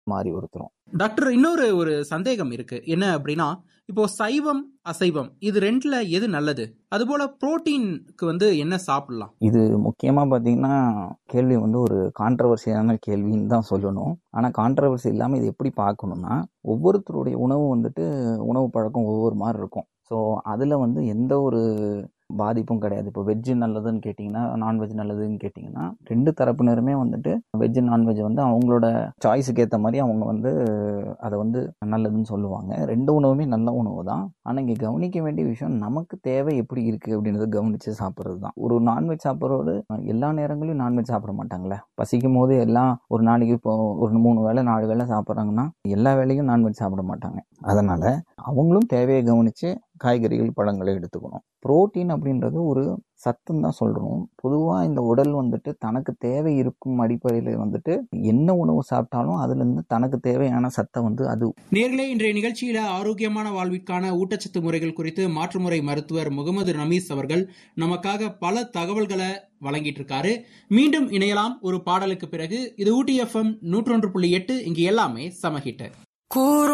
மாறி ஒருத்தரும் டாக்டர் இன்னொரு ஒரு சந்தேகம் இருக்கு என்ன அப்படின்னா இப்போ சைவம் அசைவம் இது ரெண்டுல எது நல்லது அதுபோல புரோட்டீனுக்கு வந்து என்ன சாப்பிடலாம் இது முக்கியமாக பார்த்தீங்கன்னா கேள்வி வந்து ஒரு கான்ட்ரவர்சியான கேள்வின்னு தான் சொல்லணும் ஆனால் கான்ட்ரவர்சி இல்லாமல் இது எப்படி பார்க்கணும்னா ஒவ்வொருத்தருடைய உணவு வந்துட்டு உணவு பழக்கம் ஒவ்வொரு மாதிரி இருக்கும் ஸோ அதில் வந்து எந்த ஒரு பாதிப்பும் கிடையாது இப்போ வெஜ்ஜு நல்லதுன்னு கேட்டிங்கன்னா நான்வெஜ் நல்லதுன்னு கேட்டிங்கன்னா ரெண்டு தரப்பினருமே வந்துட்டு வெஜ் நான்வெஜ் வந்து அவங்களோட சாய்ஸுக்கு ஏற்ற மாதிரி அவங்க வந்து அதை வந்து நல்லதுன்னு சொல்லுவாங்க ரெண்டு உணவுமே நல்ல உணவு தான் ஆனால் இங்கே கவனிக்க வேண்டிய விஷயம் நமக்கு தேவை எப்படி இருக்குது அப்படின்றத கவனித்து சாப்பிட்றது தான் ஒரு நான்வெஜ் சாப்பிட்றோடு எல்லா நேரங்களையும் நான்வெஜ் சாப்பிட மாட்டாங்களே பசிக்கும் போது எல்லாம் ஒரு நாளைக்கு இப்போ ஒரு மூணு வேளை நாலு வேளை சாப்பிட்றாங்கன்னா எல்லா வேளையும் நான்வெஜ் சாப்பிட மாட்டாங்க அதனால் அவங்களும் தேவையை கவனித்து காய்கறிகள் பழங்களை எடுத்துக்கணும் புரோட்டீன் அப்படின்றது ஒரு சத்துன்னு தான் சொல்கிறோம் பொதுவாக இந்த உடல் வந்துட்டு தனக்கு தேவை இருக்கும் அடிப்படையில் வந்துட்டு என்ன உணவு சாப்பிட்டாலும் அதுலேருந்து தனக்கு தேவையான சத்தை வந்து அது நேர்களே இன்றைய நிகழ்ச்சியில ஆரோக்கியமான வாழ்விற்கான ஊட்டச்சத்து முறைகள் குறித்து மாற்றுமுறை மருத்துவர் முகமது ரமீஸ் அவர்கள் நமக்காக பல தகவல்களை வழங்கிட்டு இருக்காரு மீண்டும் இணையலாம் ஒரு பாடலுக்கு பிறகு இது ஊட்டி எஃப்எம் நூற்றொன்று புள்ளி எட்டு இங்கு எல்லாமே சமஹிட்டு